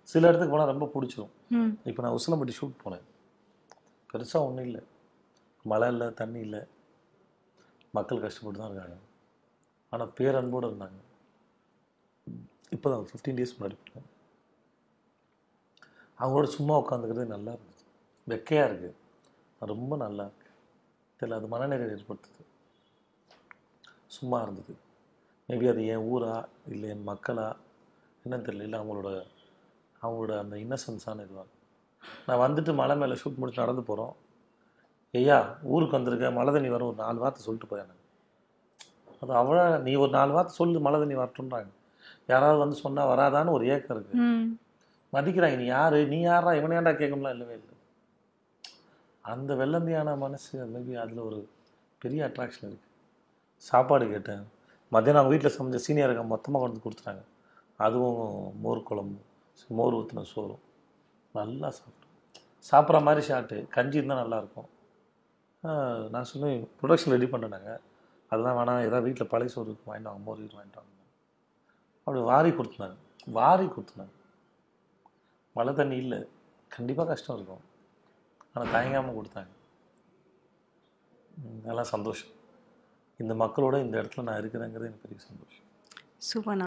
சில இடத்துக்கு போனால் ரொம்ப பிடிச்சிரும் ம் இப்போ நான் உசிலம்பட்டி ஷூட் போனேன் பெருசாக ஒன்றும் இல்லை மழை இல்லை தண்ணி இல்லை மக்கள் கஷ்டப்பட்டு தான் இருக்காங்க ஆனால் பேரன்போடு இருந்தாங்க இப்போ தான் ஃபிஃப்டீன் டேஸ் முன்னாடி போனேன் அவங்களோட சும்மா உட்காந்துக்கிறது நல்லா இருந்துச்சு வெக்கையாக இருக்குது ரொம்ப நல்லா இருக்கு தெரியல அது மனநிறைவு ஏற்படுத்துது சும்மா இருந்தது மேபி அது என் ஊரா இல்லை என் மக்களா என்னன்னு தெரியல இல்லை அவங்களோட அவங்களோட அந்த இன்னசென்ஸான இதுவாக நான் வந்துட்டு மலை மேலே ஷூட் முடிச்சு நடந்து போகிறோம் ஐயா ஊருக்கு வந்திருக்க மழை தண்ணி வரும் ஒரு நாலு வார்த்தை சொல்லிட்டு போய் எனக்கு அது அவ்வளோ நீ ஒரு நாலு வார்த்தை சொல்லு மழை தண்ணி வரட்டுன்றாங்க யாராவது வந்து சொன்னால் வராதான்னு ஒரு ஏக்கம் இருக்குது ம் மதிக்கிறாங்க நீ யாரு நீ யாரா இவனை ஏன்டா கேட்கணும்லாம் இல்லவே இல்லை அந்த வெள்ளந்தியான மனசு மேபி அதில் ஒரு பெரிய அட்ராக்ஷன் இருக்குது சாப்பாடு கேட்டேன் மத்தியானம் அவங்க வீட்டில் சமைச்ச சீனியருங்க மொத்தமாக கொண்டு வந்து கொடுத்துட்டாங்க அதுவும் மோர் குழம்பு மோர் ஊற்றின சோறும் நல்லா சாப்பிட்டோம் சாப்பிட்ற மாதிரி ஷாட்டு கஞ்சி இருந்தால் நல்லாயிருக்கும் நான் சொன்னேன் ப்ரொடக்ஷன் ரெடி பண்ணிட்டாங்க அதெல்லாம் வேணாம் ஏதாவது வீட்டில் பழைய சோறு இருக்கு, வாங்கிட்டு வாங்க மோர் இது வாங்கிட்டு வாங்க அப்படி வாரி கொடுத்துனாங்க வாரி கொடுத்துனாங்க மழை தண்ணி இல்லை கண்டிப்பாக கஷ்டம் இருக்கும் ஆனால் தயங்காமல் கொடுத்தாங்க ம், அதெல்லாம் சந்தோஷம் இந்த மக்களோட இந்த இடத்துல நான் இருக்கிறேங்கிறது எனக்கு பெரிய சந்தோஷம் சூப்பர்